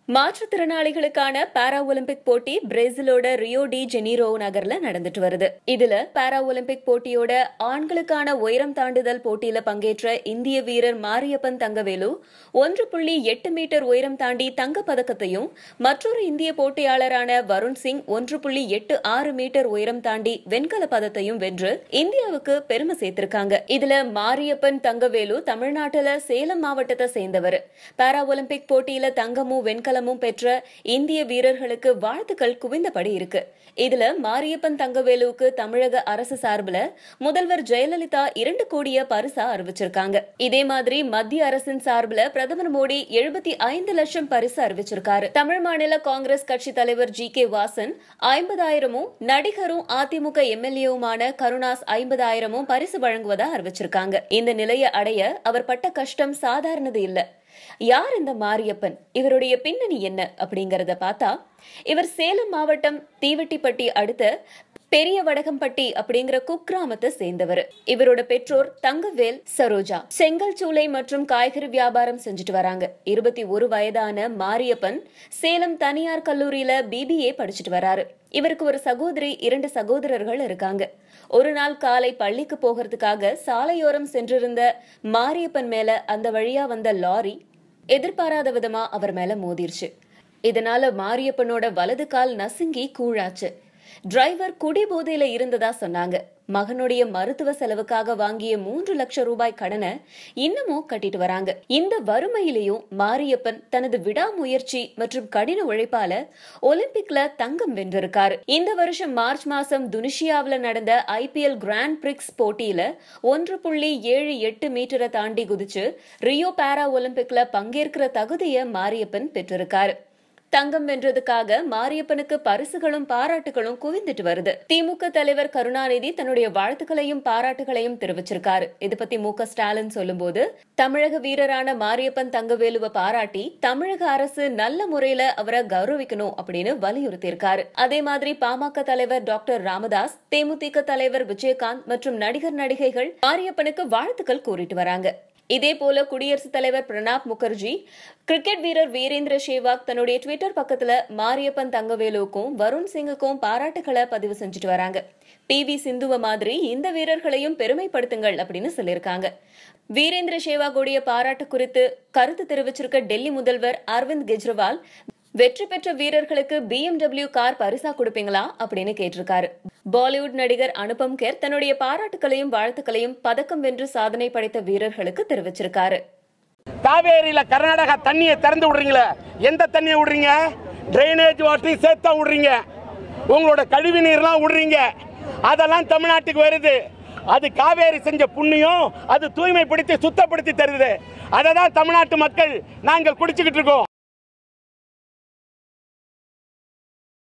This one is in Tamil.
மாற்றுத்திறனாளிகளுக்கான பாரா ஒலிம்பிக் போட்டி பிரேசிலோட ரியோ டி ஜெனீரோ நகர்ல நடந்துட்டு வருது இதுல பாரா ஒலிம்பிக் போட்டியோட ஆண்களுக்கான உயரம் தாண்டுதல் போட்டியில பங்கேற்ற இந்திய வீரர் மாரியப்பன் தங்கவேலு ஒன்று புள்ளி எட்டு மீட்டர் உயரம் தாண்டி தங்கப் பதக்கத்தையும் மற்றொரு இந்திய போட்டியாளரான வருண் சிங் ஒன்று புள்ளி எட்டு ஆறு மீட்டர் உயரம் தாண்டி வெண்கல பதத்தையும் வென்று இந்தியாவுக்கு பெருமை சேர்த்திருக்காங்க இதுல மாரியப்பன் தங்கவேலு தமிழ்நாட்டுல சேலம் மாவட்டத்தை சேர்ந்தவர் பாரா ஒலிம்பிக் போட்டியில தங்கமும் வெண்கலமும் பெற்ற இந்திய வீரர்களுக்கு வாழ்த்துக்கள் குவிந்தபடி இருக்கு இதுல மாரியப்பன் தங்கவேலுவுக்கு தமிழக அரசு சார்பில் முதல்வர் ஜெயலலிதா இரண்டு கோடிய பரிசா அறிவிச்சிருக்காங்க இதே மாதிரி மத்திய அரசின் சார்பில் பிரதமர் மோடி எழுபத்தி ஐந்து லட்சம் பரிசு அறிவிச்சிருக்காரு தமிழ் மாநில காங்கிரஸ் கட்சி தலைவர் ஜி கே வாசன் ஐம்பதாயிரமும் நடிகரும் அதிமுக எம்எல்ஏவுமான கருணாஸ் ஐம்பதாயிரமும் பரிசு வழங்குவதா அறிவிச்சிருக்காங்க இந்த நிலையை அடைய அவர் பட்ட கஷ்டம் சாதாரணது இல்ல யார் இந்த மாரியப்பன் இவருடைய பின்னணி என்ன அப்படிங்கறத பார்த்தா இவர் சேலம் மாவட்டம் தீவட்டிப்பட்டி அடுத்த பெரிய வடகம்பட்டி அப்படிங்கிற குக்கிராமத்தை சேர்ந்தவர் இவரோட பெற்றோர் தங்கவேல் சரோஜா செங்கல் சூளை மற்றும் காய்கறி வியாபாரம் செஞ்சுட்டு வராங்க இருபத்தி ஒரு வயதான மாரியப்பன் சேலம் தனியார் கல்லூரியில பிபிஏ படிச்சுட்டு வராரு இவருக்கு ஒரு சகோதரி இரண்டு சகோதரர்கள் இருக்காங்க ஒரு நாள் காலை பள்ளிக்கு போகிறதுக்காக சாலையோரம் சென்றிருந்த மாரியப்பன் மேல அந்த வழியா வந்த லாரி எதிர்பாராத விதமா அவர் மேல மோதிருச்சு இதனால மாரியப்பனோட வலது கால் நசுங்கி கூழாச்சு டிரைவர் குடிபோதையில இருந்ததா சொன்னாங்க மகனுடைய மருத்துவ செலவுக்காக வாங்கிய மூன்று லட்சம் ரூபாய் கடனை இன்னமும் கட்டிட்டு வராங்க இந்த வறுமையிலையும் மாரியப்பன் தனது விடாமுயற்சி மற்றும் கடின உழைப்பால ஒலிம்பிக்ல தங்கம் வென்றிருக்காரு இந்த வருஷம் மார்ச் மாசம் துனிஷியாவில் நடந்த ஐபிஎல் கிராண்ட் பிரிக்ஸ் போட்டியில ஒன்று புள்ளி ஏழு எட்டு மீட்டரை தாண்டி குதிச்சு ரியோ பாரா ஒலிம்பிக்ல பங்கேற்கிற தகுதியை மாரியப்பன் பெற்றிருக்காரு தங்கம் வென்றதுக்காக மாரியப்பனுக்கு பரிசுகளும் பாராட்டுகளும் குவிந்துட்டு வருது திமுக தலைவர் கருணாநிதி தன்னுடைய வாழ்த்துக்களையும் பாராட்டுகளையும் தெரிவிச்சிருக்காரு இது பத்தி மு க ஸ்டாலின் சொல்லும்போது தமிழக வீரரான மாரியப்பன் தங்கவேலுவை பாராட்டி தமிழக அரசு நல்ல முறையில அவரை கௌரவிக்கணும் அப்படின்னு வலியுறுத்தியிருக்காரு அதே மாதிரி பாமக தலைவர் டாக்டர் ராமதாஸ் தேமுதிக தலைவர் விஜயகாந்த் மற்றும் நடிகர் நடிகைகள் மாரியப்பனுக்கு வாழ்த்துக்கள் கூறிட்டு வராங்க இதே போல குடியரசுத் தலைவர் பிரணாப் முகர்ஜி கிரிக்கெட் வீரர் வீரேந்திர சேவாக் தன்னுடைய ட்விட்டர் பக்கத்துல மாரியப்பன் தங்கவேலுவுக்கும் வருண் சிங்குக்கும் பாராட்டுகளை பதிவு செஞ்சுட்டு வராங்க பி வி சிந்துவ மாதிரி இந்த வீரர்களையும் பெருமைப்படுத்துங்கள் அப்படின்னு சொல்லியிருக்காங்க வீரேந்திர சேவாகுடைய பாராட்டு குறித்து கருத்து தெரிவிச்சிருக்க டெல்லி முதல்வர் அரவிந்த் கெஜ்ரிவால் வெற்றி பெற்ற வீரர்களுக்கு பிஎம்டபிள்யூ கார் பரிசா கொடுப்பீங்களா அப்படின்னு கேட்டிருக்காரு பாலிவுட் நடிகர் அனுபம் கேர் தன்னுடைய பாராட்டுகளையும் வாழ்த்துக்களையும் பதக்கம் வென்று சாதனை படைத்த வீரர்களுக்கு தெரிவிச்சிருக்காரு காவேரியில கர்நாடகா தண்ணியை திறந்து விடுறீங்களே எந்த தண்ணியை விடுறீங்க ட்ரைனேஜ் வாட்டரையும் சேர்த்தா விடுறீங்க உங்களோட கழிவு நீர்லாம் விடுறீங்க அதெல்லாம் தமிழ்நாட்டுக்கு வருது அது காவேரி செஞ்ச புண்ணியம் அது தூய்மைப்படுத்தி சுத்தப்படுத்தி தருது அதை தான் தமிழ்நாட்டு மக்கள் நாங்கள் குடிச்சுக்கிட்டு இருக்கோம்